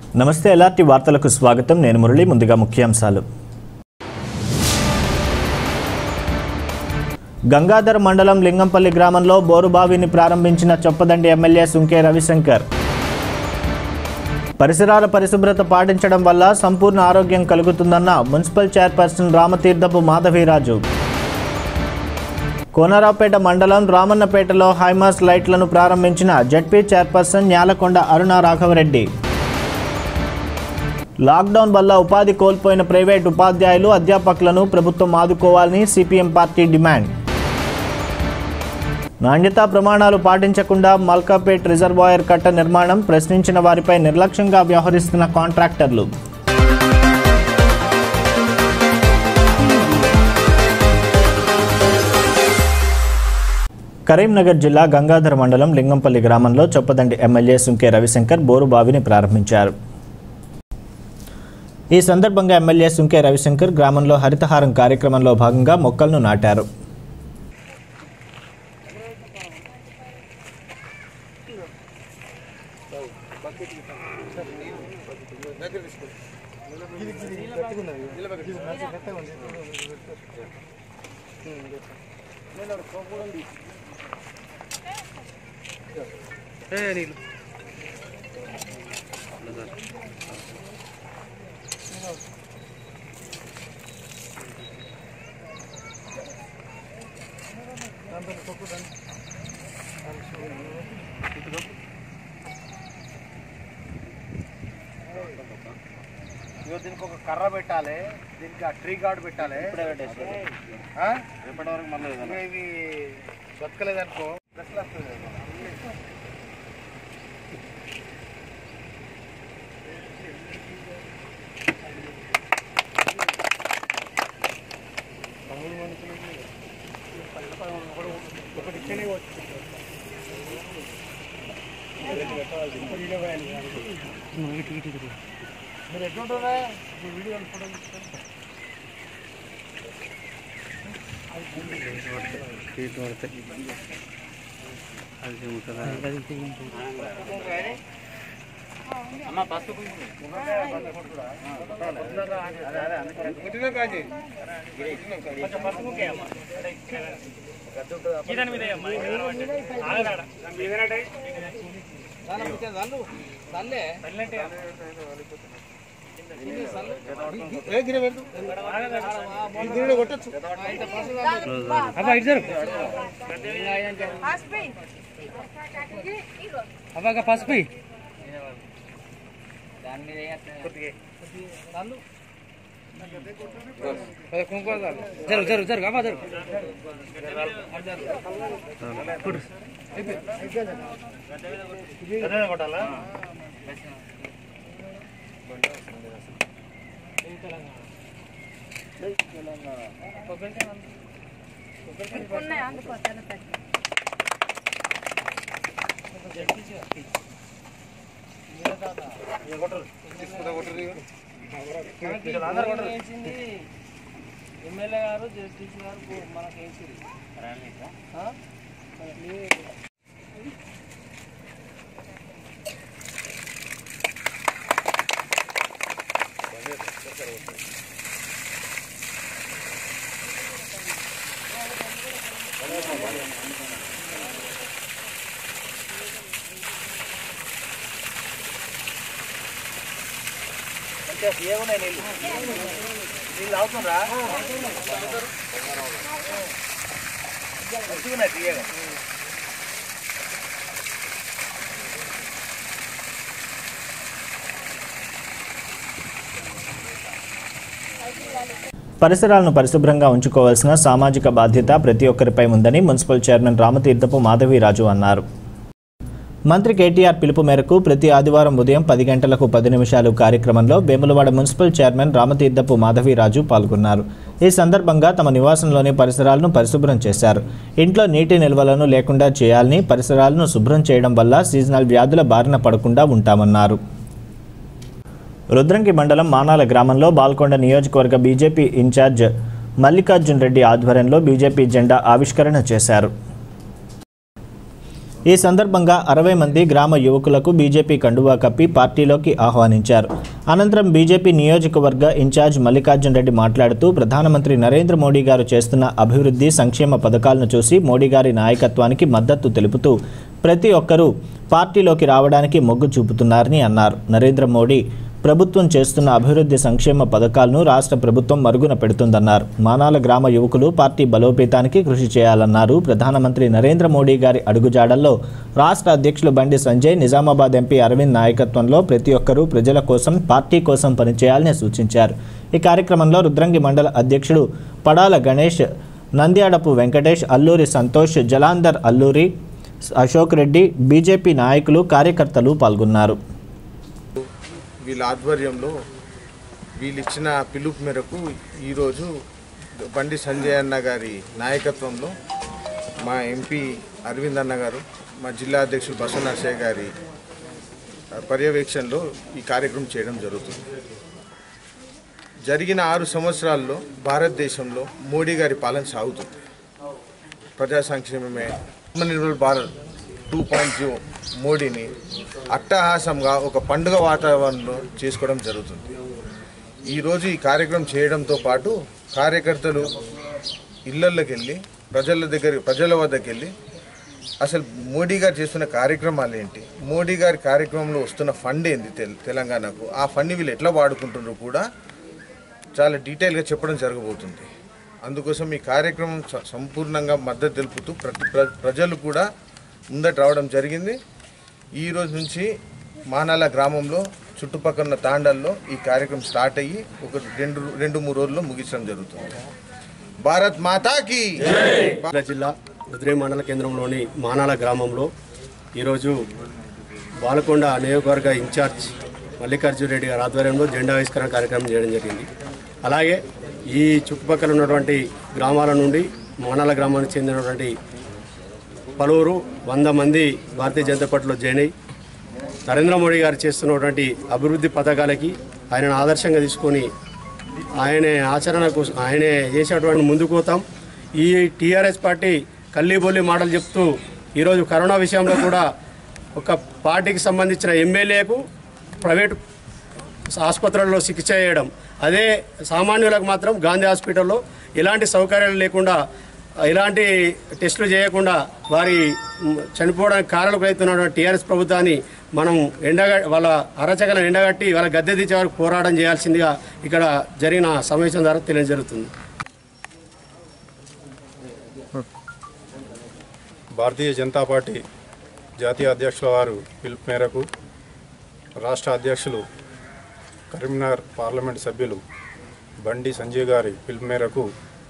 నమస్తే ఎల్ఆర్టీ వార్తలకు స్వాగతం నేను మురళి ముందుగా ముఖ్యాంశాలు గంగాధర్ మండలం లింగంపల్లి గ్రామంలో బోరుబావిని ప్రారంభించిన చొప్పదండి ఎమ్మెల్యే సుంకే రవిశంకర్ పరిసరాల పరిశుభ్రత పాటించడం వల్ల సంపూర్ణ ఆరోగ్యం కలుగుతుందన్న మున్సిపల్ చైర్పర్సన్ రామతీర్థపు మాధవీరాజు కోనరావుపేట మండలం రామన్నపేటలో హైమాస్ లైట్లను ప్రారంభించిన ZP chairperson Nyalakonda Aruna Raghavareddy lockdown వల్ల ఉపాధి కోల్పోయిన ప్రైవేట్ ఉపాధ్యాయులు అధ్యాపకులను ప్రభుత్వం ఆదుకోవాలని సిపిఎం పార్టీ డిమాండ్ నాణ్యతా ప్రమాణాలు పాటించకుండా మల్కాపేట్ రిజర్వాయర్ కట్ట నిర్మాణం ప్రశ్నించిన వారిపై నిర్లక్ష్యంగా వ్యవహరిస్తున్న కాంట్రాక్టర్లు కరీంనగర్ జిల్లా గంగాధర మండలం లింగంపల్లి గ్రామంలో చొప్పదండి ఎమ్మెల్యే సుంకే రవిశంకర్ బోరుబావిని ప్రారంభించారు ఈ సందర్భంగా ఎమ్మెల్యే సుంకే రవిశంకర్ గ్రామంలో హరితహారం కార్యక్రమంలో భాగంగా మొక్కలను నాటారు ఇగో దీనికి ఒక కర్ర పెట్టాలి దీనికి ఆ ట్రీ గార్డ్ పెట్టాలి ఆ? ఇగో ఇవి బతకలేదు అనుకో డ్రెస్లు వస్తుంది మీరు ఎట్లుంటుందా మీ వీడియో ఫోటో తీసుకోండి కొట్టచ్చు అవ్వగా పసుపు కుంకుమ జరుగు జరుగు జరుగు అమ్మా జరుగు కొట్టాలా ఎమ్మెల్యే గారు జస్టిస్ గారు మనకి వేసిరు ఏమున్నాయి నీళ్ళు నీళ్ళు అవుతుందా మంచిగున్నాయి తీయగా పరిసరాలను పరిశుభ్రంగా ఉంచుకోవాల్సిన సామాజిక బాధ్యత ప్రతి ఒక్కరిపై ఉందని మున్సిపల్ చైర్మన్ రామతీర్థపు మాధవీరాజు అన్నారు మంత్రి కేటీఆర్ పిలుపు మేరకు ప్రతి ఆదివారం ఉదయం పది గంటలకు పది నిమిషాలు కార్యక్రమంలో వేములవాడ మున్సిపల్ చైర్మన్ రామతీర్థపు మాధవీరాజు పాల్గొన్నారు ఈ సందర్భంగా తమ నివాసంలోని పరిసరాలను పరిశుభ్రం చేశారు ఇంట్లో నీటి నిల్వలను లేకుండా చేయాలని పరిసరాలను శుభ్రం చేయడం వల్ల సీజనల్ వ్యాధుల బారిన పడకుండా ఉంటామన్నారు రుద్రంకి మండలం మానాల గ్రామంలో బాల్కొండ నియోజకవర్గ బీజేపీ ఇన్ఛార్జ్ మల్లికార్జున్ రెడ్డి ఆధ్వర్యంలో బీజేపీ జెండా ఆవిష్కరణ చేశారు ఈ సందర్భంగా అరవై మంది గ్రామ యువకులకు బీజేపీ కండువా కప్పి పార్టీలోకి ఆహ్వానించారు అనంతరం బీజేపీ నియోజకవర్గ ఇన్ఛార్జ్ మల్లికార్జున్ రెడ్డి మాట్లాడుతూ ప్రధానమంత్రి నరేంద్ర మోడీ గారు చేస్తున్న అభివృద్ధి సంక్షేమ పథకాలను చూసి మోడీ గారి నాయకత్వానికి మద్దతు తెలుపుతూ ప్రతి ఒక్కరూ పార్టీలోకి రావడానికి మొగ్గు చూపుతున్నారని అన్నారు నరేంద్ర మోడీ ప్రభుత్వం చేస్తున్న అభివృద్ధి సంక్షేమ పథకాలను రాష్ట్ర ప్రభుత్వం మరుగున పెడుతుందన్నారు మానాల గ్రామ యువకులు పార్టీ బలోపేతానికి కృషి చేయాలన్నారు ప్రధానమంత్రి నరేంద్ర మోడీ గారి అడుగుజాడల్లో రాష్ట్ర అధ్యక్షులు బండి సంజయ్ నిజామాబాద్ ఎంపీ అరవింద్ నాయకత్వంలో ప్రతి ఒక్కరూ ప్రజల కోసం పార్టీ కోసం పనిచేయాలని సూచించారు ఈ కార్యక్రమంలో రుద్రంగి మండల అధ్యక్షుడు పడాల గణేష్ నంద్యాడపు వెంకటేష్ అల్లూరి సంతోష్ జలాందర్ అల్లూరి అశోక్ రెడ్డి బీజేపీ నాయకులు కార్యకర్తలు పాల్గొన్నారు వీళ్ళ ఆధ్వర్యంలో వీళ్ళు ఇచ్చిన పిలుపు మేరకు ఈరోజు బండి సంజయ్ అన్న గారి నాయకత్వంలో మా ఎంపీ అరవింద్ అన్న గారు మా జిల్లా అధ్యక్షులు బసవ నర్సయ్య గారి పర్యవేక్షణలో ఈ కార్యక్రమం చేయడం జరుగుతుంది జరిగిన ఆరు సంవత్సరాల్లో భారతదేశంలో మోడీ గారి పాలన సాగుతుంది ప్రజా సంక్షేమమే Atmanirbhar Bharat two point zero మోడీని అట్టహాసంగా ఒక పండుగ వాతావరణంలో చేసుకోవడం జరుగుతుంది ఈరోజు ఈ కార్యక్రమం చేయడంతో పాటు కార్యకర్తలు ఇళ్లలోకి వెళ్ళి ప్రజల దగ్గర ప్రజల వద్దకు వెళ్ళి అసలు మోడీ గారు చేస్తున్న కార్యక్రమాలు ఏంటి మోడీ గారి కార్యక్రమంలో వస్తున్న ఫండ్ ఏంది తెల్ తెలంగాణకు ఆ ఫండ్ వీళ్ళు ఎట్లా వాడుకుంటున్నారు కూడా చాలా డీటెయిల్గా చెప్పడం జరగబోతుంది అందుకోసం ఈ కార్యక్రమం స- సంపూర్ణంగా మద్దతు తెలుపుతూ ప్రతి ప్ర- ప్రజలు కూడా ముందట రావడం జరిగింది ఈ రోజు నుంచి మానాల గ్రామంలో చుట్టుపక్కల ఉన్న తాండాల్లో ఈ కార్యక్రమం స్టార్ట్ అయ్యి ఒక రెండు రెండు మూడు రోజుల్లో ముగించడం జరుగుతుంది భారత్ మాతాకి జిల్లా జిల్లా రుద్రే మండల కేంద్రంలోని మానాల గ్రామంలో ఈరోజు బాలకొండ నియోజకవర్గ ఇన్ఛార్జ్ మల్లికార్జున రెడ్డి గారి ఆధ్వర్యంలో జెండా ఆవిష్కరణ కార్యక్రమం చేయడం జరిగింది అలాగే ఈ చుట్టుపక్కల ఉన్నటువంటి గ్రామాల నుండి మానాల గ్రామానికి చెందినటువంటి పలువురు వంద మంది భారతీయ జనతా పార్టీలో జాయిన్ అయ్యి నరేంద్ర మోడీ గారు చేస్తున్నటువంటి అభివృద్ధి పథకాలకి ఆయనను ఆదర్శంగా తీసుకొని ఆయన ఆచరణ కోసం ఆయనే చేసేటువంటి ముందుకు పోతాం ఈ టీఆర్ఎస్ పార్టీ కల్లీబొల్లి మాటలు చెప్తూ ఈరోజు కరోనా విషయంలో కూడా ఒక పార్టీకి సంబంధించిన ఎమ్మెల్యేకు ప్రైవేట్ ఆసుపత్రుల్లో చికిత్స చేయడం అదే సామాన్యులకు మాత్రం గాంధీ హాస్పిటల్లో ఎలాంటి సౌకర్యాలు లేకుండా ఎలాంటి టెస్టులు చేయకుండా వారి మ్, చనిపోవడానికి కారణం అవుతున్నటువంటి టీఆర్ఎస్ ప్రభుత్వాన్ని మనం ఎండగ వాళ్ళ అరచకలను ఎండగట్టి వాళ్ళ గద్దె దించే వరకు పోరాటం చేయాల్సిందిగా ఇక్కడ జరిగిన సమావేశం ద్వారా తెలియజరుగుతుంది భారతీయ జనతా పార్టీ జాతీయ అధ్యక్షుల వారు పిలుపు మేరకు రాష్ట్ర అధ్యక్షులు కరీంనగర్ పార్లమెంట్ సభ్యులు బండి సంజయ్ గారి పిలుపు మేరకు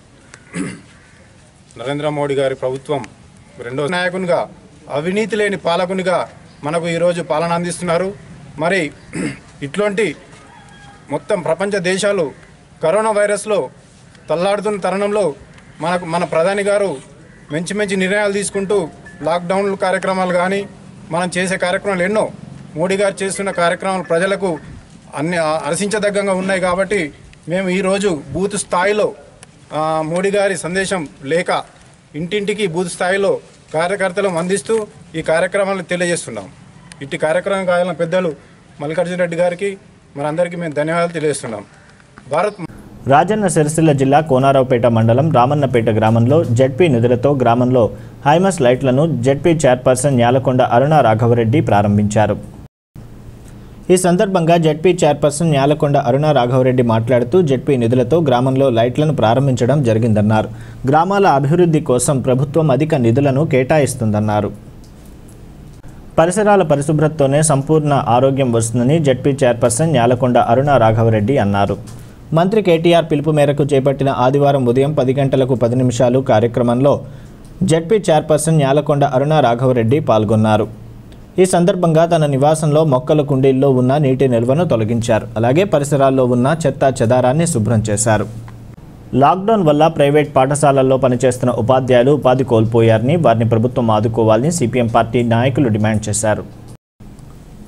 నరేంద్ర మోడీ గారి ప్రభుత్వం రెండో నాయకునిగా అవినీతి లేని పాలకునిగా మనకు ఈరోజు పాలన అందిస్తున్నారు మరి ఇట్లాంటి మొత్తం ప్రపంచ దేశాలు కరోనా వైరస్లో తల్లాడుతున్న తరుణంలో మనకు మన ప్రధాని గారు మంచి మంచి నిర్ణయాలు తీసుకుంటూ లాక్డౌన్ కార్యక్రమాలు కానీ మనం చేసే కార్యక్రమాలు ఎన్నో మోడీ గారు చేస్తున్న కార్యక్రమాలు ప్రజలకు అన్ని అరసించదగ్గంగా ఉన్నాయి కాబట్టి మేము ఈరోజు బూత్ స్థాయిలో ఆ, మోడీ గారి సందేశం లేక ఇంటింటికి బూత్ స్థాయిలో కార్యకర్తలు అందిస్తూ ఈ కార్యక్రమాలను తెలియజేస్తున్నాం ఇట్టి కార్యక్రమం కావాలన్న పెద్దలు మల్లికార్జున రెడ్డి గారికి మనందరికీ మేము ధన్యవాదాలు తెలియజేస్తున్నాం భారత్ రాజన్న సిరిసిల్ల జిల్లా కోనారావుపేట మండలం రామన్నపేట గ్రామంలో జెడ్పీ నిధులతో గ్రామంలో హైమస్ లైట్లను జెడ్పీ చైర్పర్సన్ న్యాలకొండ అరుణ రాఘవరెడ్డి ప్రారంభించారు ఈ సందర్భంగా జెడ్పీ చైర్పర్సన్ న్యాలకొండ అరుణ రాఘవరెడ్డి మాట్లాడుతూ జెడ్పీ నిధులతో గ్రామంలో లైట్లను ప్రారంభించడం జరిగిందన్నారు గ్రామాల అభివృద్ధి కోసం ప్రభుత్వం అధిక నిధులను కేటాయిస్తుందన్నారు పరిసరాల పరిశుభ్రతతోనే సంపూర్ణ ఆరోగ్యం వస్తుందని జెడ్పీ చైర్పర్సన్ న్యాలకొండ అరుణ రాఘవరెడ్డి అన్నారు మంత్రి కేటీఆర్ పిలుపు మేరకు చేపట్టిన ఆదివారం ఉదయం పది గంటలకు పది నిమిషాలు కార్యక్రమంలో జెడ్పీ చైర్పర్సన్ న్యాలకొండ అరుణ రాఘవరెడ్డి పాల్గొన్నారు ఈ సందర్భంగా తన నివాసంలో మొక్కల కుండీల్లో ఉన్న నీటి నిల్వను తొలగించారు అలాగే పరిసరాల్లో ఉన్న చెత్త చెదారాన్ని శుభ్రం చేశారు లాక్డౌన్ వల్ల ప్రైవేట్ పాఠశాలల్లో పనిచేస్తున్న ఉపాధ్యాయులు ఉపాధి కోల్పోయారని వారిని ప్రభుత్వం ఆదుకోవాలని సిపిఎం పార్టీ నాయకులు డిమాండ్ చేశారు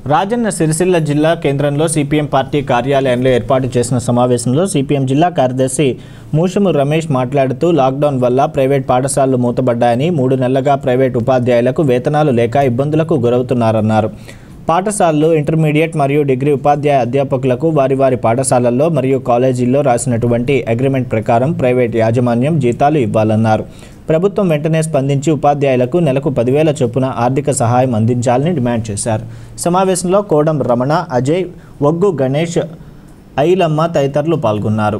రాజన్న సిరిసిల్ల జిల్లా కేంద్రంలో సిపిఎం పార్టీ కార్యాలయంలో ఏర్పాటు చేసిన సమావేశంలో సిపిఎం జిల్లా కార్యదర్శి మూషము రమేష్ మాట్లాడుతూ లాక్డౌన్ వల్ల ప్రైవేట్ పాఠశాలలు మూతబడ్డాయని మూడు నెలలుగా ప్రైవేట్ ఉపాధ్యాయులకు వేతనాలు లేక ఇబ్బందులకు గురవుతున్నారన్నారు పాఠశాలలు ఇంటర్మీడియట్ మరియు డిగ్రీ ఉపాధ్యాయ అధ్యాపకులకు వారి వారి పాఠశాలల్లో మరియు కాలేజీల్లో రాసినటువంటి అగ్రిమెంట్ ప్రకారం ప్రైవేట్ యాజమాన్యం జీతాలు ఇవ్వాలన్నారు ప్రభుత్వం వెంటనే స్పందించి ఉపాధ్యాయులకు నెలకు పదివేల చొప్పున ఆర్థిక సహాయం అందించాలని డిమాండ్ చేశారు సమావేశంలో కోడం రమణ అజయ్ ఒగ్గు గణేష్ ఐలమ్మ తదితరులు పాల్గొన్నారు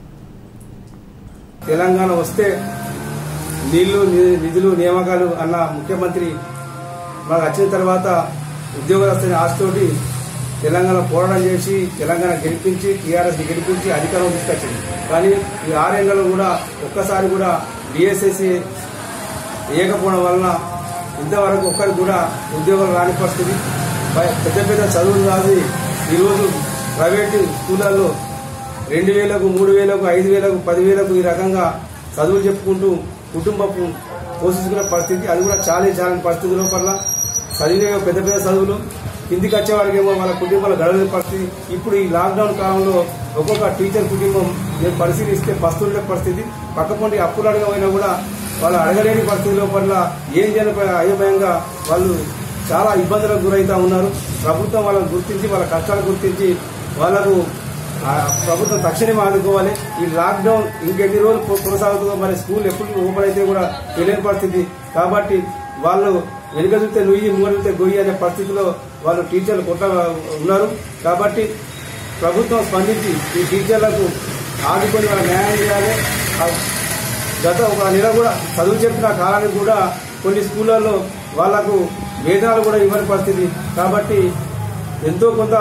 తెలంగాణ వస్తే నీళ్లు ని- నిధులు నియామకాలు అన్న ముఖ్యమంత్రి మాకు వచ్చిన తర్వాత ఉద్యోగస్తుని ఆశతోటి తెలంగాణ పోరాటం చేసి తెలంగాణ గెలిపించి టీఆర్ఎస్ గెలిపించి అధికారం తీసుకొచ్చింది కానీ ఈ ఆరేళ్లలో కూడా ఒక్కసారి కూడా డిఎస్ఎస్సి వేయకపోవడం వలన ఇంతవరకు ఒక్కరికి కూడా ఉద్యోగాలు రాని పరిస్థితి పై- పెద్ద పెద్ద చదువులు రాసి ఈరోజు ప్రైవేటు స్కూళ్ళల్లో రెండు వేలకు మూడు వేలకు ఐదు వేలకు పదివేలకు ఈ రకంగా చదువులు చెప్పుకుంటూ కుటుంబపు పోషించుకునే పరిస్థితి అది కూడా చాలా చాలా పరిస్థితి లోపల చదివే పెద్ద పెద్ద చదువులు కిందికి వచ్చే వారికేమో వాళ్ళ కుటుంబాలు గడవలేని పరిస్థితి ఇప్పుడు ఈ లాక్డౌన్ కాలంలో ఒక్కొక్క టీచర్ కుటుంబం నేను పరిశీలిస్తే పస్తులుండే పరిస్థితి పక్కపొంటి అప్పులు అడగమైనా కూడా వాళ్ళు అడగలేని పరిస్థితి లోపల ఏం చేయలేకపోయిన అయోమయంగా వాళ్ళు చాలా ఇబ్బందులకు గురవుతా ఉన్నారు ప్రభుత్వం వాళ్ళని గుర్తించి వాళ్ళ కష్టాలు గుర్తించి వాళ్ళకు ఆ ప్రభుత్వం తక్షణమే ఆదుకోవాలి ఈ లాక్డౌన్ ఇంకెన్ని రోజులు కొ- కొనసాగుతుందో మరి స్కూల్ ఎప్పుడు ఓపెన్ అయితే కూడా తెలియని పరిస్థితి కాబట్టి వాళ్ళు వెనుక చూస్తే నుయ్యి ముంగ చూస్తే గొయ్యి అనే పరిస్థితిలో వాళ్ళు టీచర్లు కొట్ట ఉన్నారు కాబట్టి ప్రభుత్వం స్పందించి ఈ టీచర్లకు ఆదుకొని వాళ్ళ న్యాయం చేయాలి ఆ గత ఒక నెల కూడా చదువు చెప్పిన కాలానికి కూడా కొన్ని స్కూళ్ళల్లో వాళ్లకు వేతనాలు కూడా ఇవ్వని పరిస్థితి కాబట్టి ఎంతో కొంత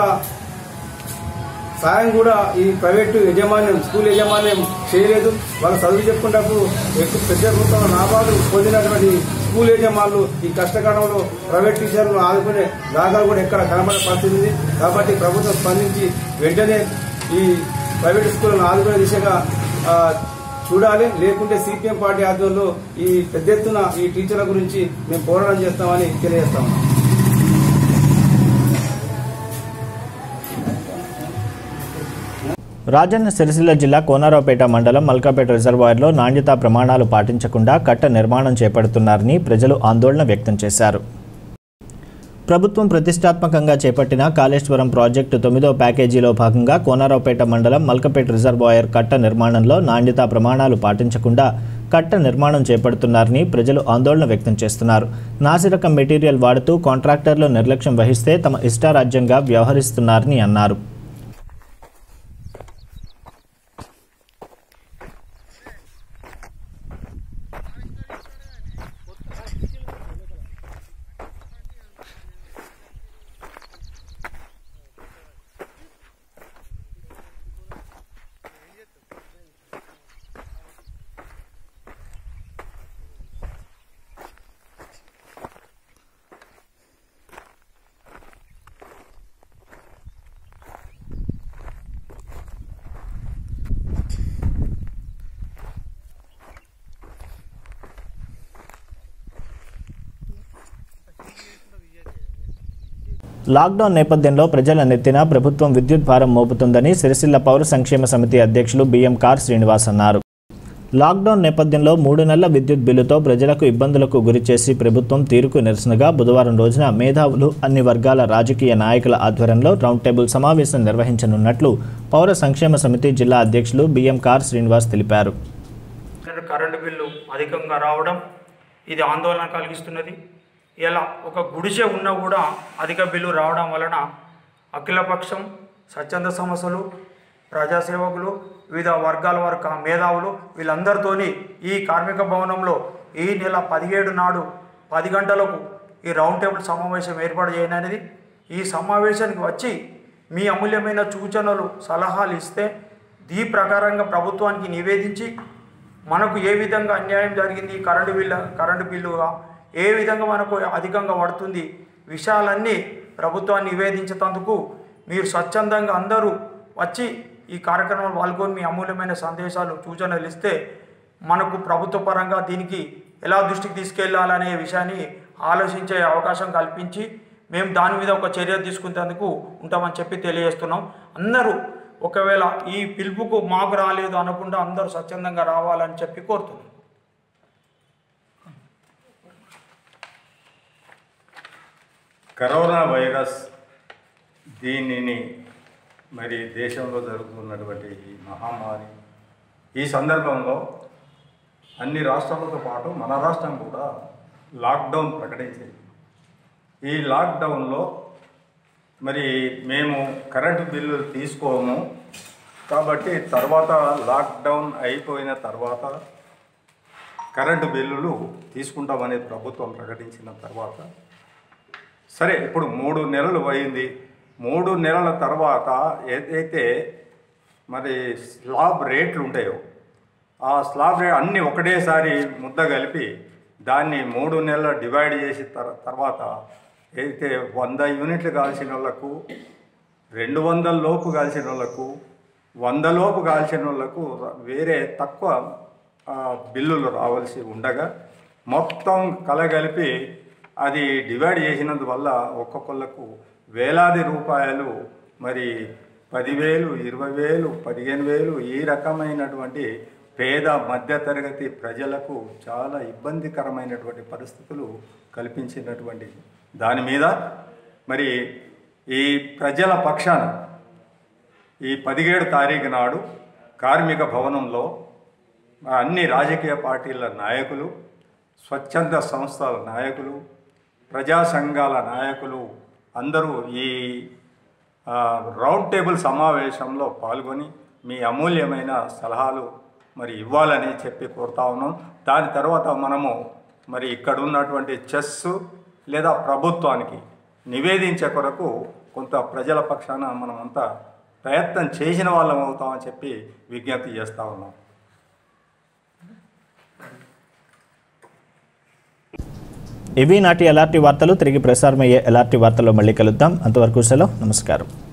సాయం కూడా ఈ ప్రైవేటు యజమాన్యం స్కూల్ యజమాన్యం చేయలేదు వాళ్ళు చదువు చెప్పుకున్నప్పుడు ఎక్కువ పెద్ద మొత్తంలో లాభాలు పొందినటువంటి స్కూల్ యజమానులు ఈ కష్టకాలంలో ప్రైవేట్ టీచర్లు ఆదుకునే దాఖలు కూడా ఎక్కడ కనబడే పరిస్థితి ఉంది కాబట్టి ప్రభుత్వం స్పందించి వెంటనే ఈ ప్రైవేట్ స్కూళ్లను ఆదుకునే దిశగా ఆ, చూడాలి లేకుంటే సిపిఎం పార్టీ ఆధ్వర్యంలో ఈ పెద్ద ఎత్తున ఈ టీచర్ల గురించి మేము పోరాటం చేస్తామని తెలియజేస్తాము రాజన్న సిరిసిల్ల జిల్లా కోనారావుపేట మండలం మల్కాపేట రిజర్వాయర్లో నాణ్యతా ప్రమాణాలు పాటించకుండా కట్ట నిర్మాణం చేపడుతున్నారని ప్రజలు ఆందోళన వ్యక్తం చేశారు ప్రభుత్వం ప్రతిష్టాత్మకంగా చేపట్టిన కాళేశ్వరం ప్రాజెక్టు తొమ్మిదో ప్యాకేజీలో భాగంగా కోనారావుపేట మండలం మల్కపేట రిజర్వాయర్ కట్ట నిర్మాణంలో నాణ్యతా ప్రమాణాలు పాటించకుండా కట్ట నిర్మాణం చేపడుతున్నారని ప్రజలు ఆందోళన వ్యక్తం చేస్తున్నారు నాసిరకం మెటీరియల్ వాడుతూ కాంట్రాక్టర్లు నిర్లక్ష్యం వహిస్తే తమ ఇష్టారాజ్యంగా వ్యవహరిస్తున్నారని అన్నారు లాక్డౌన్ నేపథ్యంలో ప్రజల నెత్తిన ప్రభుత్వం విద్యుత్ భారం మోపుతుందని సిరిసిల్ల పౌర సంక్షేమ సమితి అధ్యక్షులు బిఎం కార్ శ్రీనివాస్ అన్నారు లాక్డౌన్ నేపథ్యంలో మూడు నెలల విద్యుత్ బిల్లుతో ప్రజలకు ఇబ్బందులకు గురిచేసి ప్రభుత్వం తీరుకు నిరసనగా బుధవారం రోజున మేధావులు అన్ని వర్గాల రాజకీయ నాయకుల ఆధ్వర్యంలో రౌండ్ టేబుల్ సమావేశం నిర్వహించనున్నట్లు పౌర సంక్షేమ సమితి జిల్లా అధ్యక్షులు బిఎం కార్ శ్రీనివాస్ తెలిపారు కరెంటు బిల్లు అధికంగా రావడం ఇది ఆందోళన కలిగిస్తున్నది ఇలా ఒక గుడిసె ఉన్నా కూడా అధిక బిల్లు రావడం వలన అఖిలపక్షం స్వచ్ఛంద సమస్యలు ప్రజాసేవకులు వివిధ వర్గాల వరకు మేధావులు వీళ్ళందరితోని ఈ కార్మిక భవనంలో ఈ నెల పదిహేడు నాడు పది గంటలకు ఈ రౌండ్ టేబుల్ సమావేశం ఏర్పాటు చేయననేది ఈ సమావేశానికి వచ్చి మీ అమూల్యమైన సూచనలు సలహాలు ఇస్తే దీ ప్రకారంగా ప్రభుత్వానికి నివేదించి మనకు ఏ విధంగా అన్యాయం జరిగింది ఈ కరెంటు బిల్లు కరెంటు బిల్లుగా ఏ విధంగా మనకు అధికంగా పడుతుంది విషయాలన్నీ ప్రభుత్వాన్ని నివేదించేందుకు మీరు స్వచ్ఛందంగా అందరూ వచ్చి ఈ కార్యక్రమంలో పాల్గొని మీ అమూల్యమైన సందేశాలు సూచనలు ఇస్తే మనకు ప్రభుత్వ పరంగా దీనికి ఎలా దృష్టికి తీసుకెళ్లాలనే విషయాన్ని ఆలోచించే అవకాశం కల్పించి మేము దాని మీద ఒక చర్య తీసుకునేందుకు ఉంటామని చెప్పి తెలియజేస్తున్నాం అందరూ ఒకవేళ ఈ పిలుపుకు మాకు రాలేదు అనకుండా అందరూ స్వచ్ఛందంగా రావాలని చెప్పి కోరుతున్నాం కరోనా వైరస్ దీనిని మరి దేశంలో జరుగుతున్నటువంటి ఈ మహమ్మారి ఈ సందర్భంలో అన్ని రాష్ట్రాలతో పాటు మన రాష్ట్రం కూడా లాక్డౌన్ ప్రకటించింది ఈ లాక్డౌన్లో మరి మేము కరెంటు బిల్లులు తీసుకోము కాబట్టి తర్వాత లాక్డౌన్ అయిపోయిన తర్వాత కరెంటు బిల్లులు తీసుకుంటామని ప్రభుత్వం ప్రకటించిన తర్వాత సరే ఇప్పుడు మూడు నెలలు అయింది మూడు నెలల తర్వాత ఏదైతే మరి స్లాబ్ రేట్లు ఉంటాయో ఆ స్లాబ్ రేట్ అన్నీ ఒకటేసారి ముద్ద కలిపి దాన్ని మూడు నెలల డివైడ్ చేసిన తర్- తర్వాత అయితే వంద యూనిట్లు కాల్చిన వాళ్ళకు రెండు వందల లోపు కాల్చిన వాళ్ళకు వంద లోపు కాల్చిన వాళ్ళకు వేరే తక్కువ ఆ, బిల్లులు రావాల్సి ఉండగా మొత్తం కలగలిపి అది డివైడ్ చేసినందువల్ల ఒక్కొక్కళ్ళకు వేలాది రూపాయలు మరి పదివేలు ఇరవై వేలు పదిహేను వేలు ఈ రకమైనటువంటి పేద మధ్యతరగతి ప్రజలకు చాలా ఇబ్బందికరమైనటువంటి పరిస్థితులు కల్పించినటువంటి దాని మీద మరి ఈ ప్రజల పక్షాన ఈ పదిహేడు తారీఖు నాడు కార్మిక భవనంలో అన్ని రాజకీయ పార్టీల నాయకులు స్వచ్ఛంద సంస్థల నాయకులు ప్రజా సంఘాల నాయకులు అందరూ ఈ ఆ, రౌండ్ టేబుల్ సమావేశంలో పాల్గొని మీ అమూల్యమైన సలహాలు మరి ఇవ్వాలని చెప్పి కోరుతా ఉన్నాం దాని తర్వాత మనము మరి ఇక్కడ ఉన్నటువంటి చెస్ లేదా ప్రభుత్వానికి నివేదించే కొరకు కొంత ప్రజల పక్షాన మనమంతా ప్రయత్నం చేసిన వాళ్ళం అవుతామని చెప్పి విజ్ఞప్తి చేస్తూ ఉన్నాం ఇవి నాటి ఎలాంటి వార్తలు తిరిగి ప్రసారమయ్యే ఎలాంటి వార్తల్లో మళ్ళీ కలుద్దాం అంతవరకు సెలవు నమస్కారం